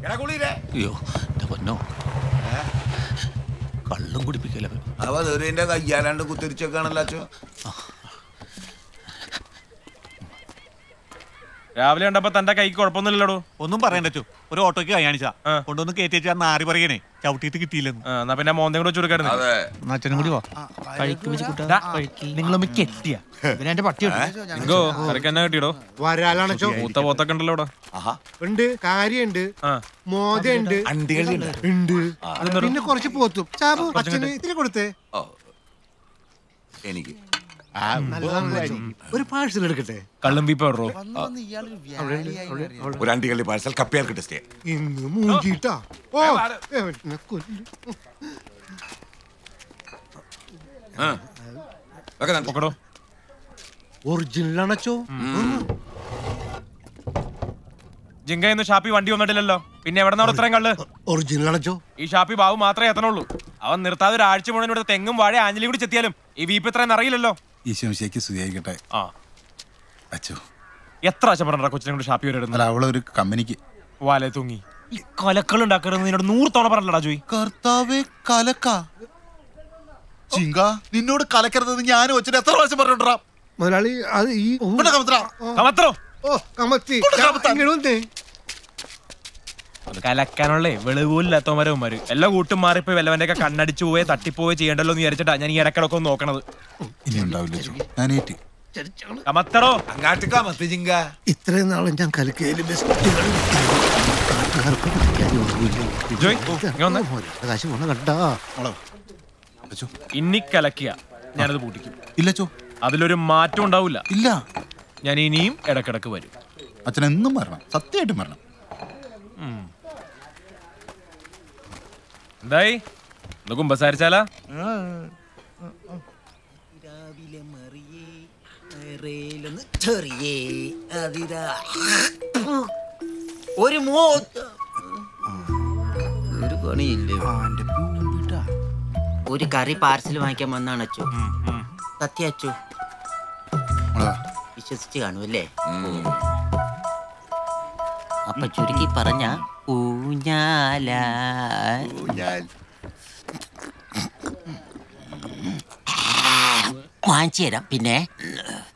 എടാ കുളിരേ അയ്യോ എന്റെ പൊന്നോ കള്ളും കുടിപ്പിക്കല അവ ദൂരിന്റെ കയ്യാലാണ്ട് കുത്തിരിച്ചൊക്കെയാണല്ലോ അച്ഛോ രാവിലെ കണ്ടപ്പോ തന്റെ കൈക്ക് കുഴപ്പമൊന്നുമില്ലല്ലോ ഒന്നും പറയണ്ട ചോ ഒരു ഓട്ടോയ്ക്ക് കയ്യാണിച്ചാ ആ. കൊണ്ടുവന്ന് കയറ്റി വെച്ചാൽ നാറി പറയണേ ചവിട്ടിയിട്ട് കിട്ടിയില്ലെന്ന് എന്നാ പിന്നെ മോന്തയും കൂടെ വെച്ച് കൊടുക്കായിരുന്നു അതെ എന്നാ അച്ഛനും കൂടി വാ നിങ്ങളൊന്ന് കെട്ടിയ പിന്നെ എന്റെ പട്ടി എങ്കോ കരക്ക് തന്നെ കിട്ടിയടോ വരാലാണോ മൂത്ത പോത്തൊക്കെ ഉണ്ടല്ലോ ഇവിടെ ആഹാ ഉണ്ട് കാര്യണ്ട് ആ മോദയുണ്ട് അണ്ടികളുണ്ട് ഉണ്ട് പിന്നെ കുറച്ച് പോത്തും ചാബു അച്ഛന് ഇത്തിരി കൊടുത്തേ ഓ എനിക്ക് നല്ലതാണല്ലോ അച്ഛൻ. ഒരു പാഴ്സൽ എടുക്കട്ടെ കള്ളും വീപ്പ ഇടറോ ഒരു അണ്ടികളുടെ പാഴ്സൽ കപ്പിയാർക്ക് ടെസ്റ്റ് ഇന്ന് മൂഞ്ചിട്ടാ ഓ എന്നെ കൊല്ലും. പൊക്കടോ ഒറിജിനൽ ആണച്ചോ ജിങ്ക ഇന്ന് ഷാപ്പി വണ്ടി വന്നിട്ടില്ലല്ലോ പിന്നെ എവിടെ നിന്നാണ് ഇത്രയും കള്ള് ഒറിജിനൽ ആണച്ചോ ഈ ഷാപ്പി ബാബു മാത്രമേ എത്തണുള്ളൂ അവൻ നിർത്താതെ ഒരു ആഴ്ച മുഴുവൻ ഇവിടെ തെങ്ങും വാഴ ആഞ്ഞിലി കൂടി ചെത്തിയാലും ഈ വീപ്പ് ഇത്രയും അറിയില്ലല്ലോ ഈശോമിശേക്ക് സ്തുതിയായിക്കട്ടെ ആ അച്ചോ എത്ര ആഴ്ച പറഞ്ഞ കൊച്ചിനെ കൊണ്ട് ഷാപ്പി വരെ അല്ല അവളെ ഒരു കമ്പനിക്ക് വാലേ തൂങ്ങി ഈ കൊലക്കൾ ഉണ്ടാക്കരുത് നിന്നോട് നൂറ് തവണ പറഞ്ഞല്ലടാ ജോയി കർത്താവേ കലക്ക ചിങ്ക നിന്നോട് കലക്കരുത് ഞാൻ വെച്ചിട്ട് എത്ര പ്രാവശ്യം പറഞ്ഞോണ്ടാ മുതലാളി അത് ഈ ഓ, കമത്രോ ഓ കമത്തി ഇങ്ങട് വന്നേ. കലക്കാനുള്ള വെളിവില്ലാത്തവന്മാരവന്മാര് എല്ലാ കൂട്ടും മാറിപ്പോയി വല്ലവന്റെ ഒക്കെ കണ്ണടിച്ചു പോയി തട്ടിപ്പോയി ചെയ്യണ്ടല്ലോ എന്ന് വിചാരിച്ചിട്ടാ ഞാൻ ഈ ഇടക്കിടക്ക് ഒന്ന് നോക്കണത് ഇനി ഉണ്ടാവില്ല ചോ ഞാൻ ഏറ്റ് കമത്തറോ അങ്ങാട്ട് കമത്തി ചിങ്ക ഇത്രയും നാളും ഞാൻ കലക്കയില് ബെസ്റ്റുകൾ കാട്ടുകാർക്ക് കുടിക്കാനേ ഉള്ളൂല്ലേ. ജോയ്, ഇങ്ങ് വന്നേ. മുതലാളിയുടെ കാശ് പോണ കണ്ടാ അച്ചോ ഇനി കലക്കിയ ഞാനത് പൂട്ടിക്കും ഇല്ല ചോ അതിലൊരു മാറ്റം ഉണ്ടാവില്ല ഇല്ല ഞാൻ ഇനിയും ഇടക്കിടക്ക് വരും അച്ഛൻ എന്നും വരണം സത്യമായിട്ടും വരണം എന്തായി ഒന്ന് കുമ്പസാരിച്ചാലാ രാവിലെ മറിയേ റേലൊന്ന് ചെറിയേ അതിരാ ഒരു മോ ഒരു പണിയില്ലേ ഒരു കറി പാർസൽ വാങ്ങിക്കാൻ വന്നാണ് അച്ചു സത്യ അച്ചു മോളെ വിശ്വസിച്ച് കാണുമല്ലേ അപ്പൊ ചുരുക്കി പറഞ്ഞ ഊഞ്ഞാല വാങ്ങിച്ചു തരാം പിന്നെ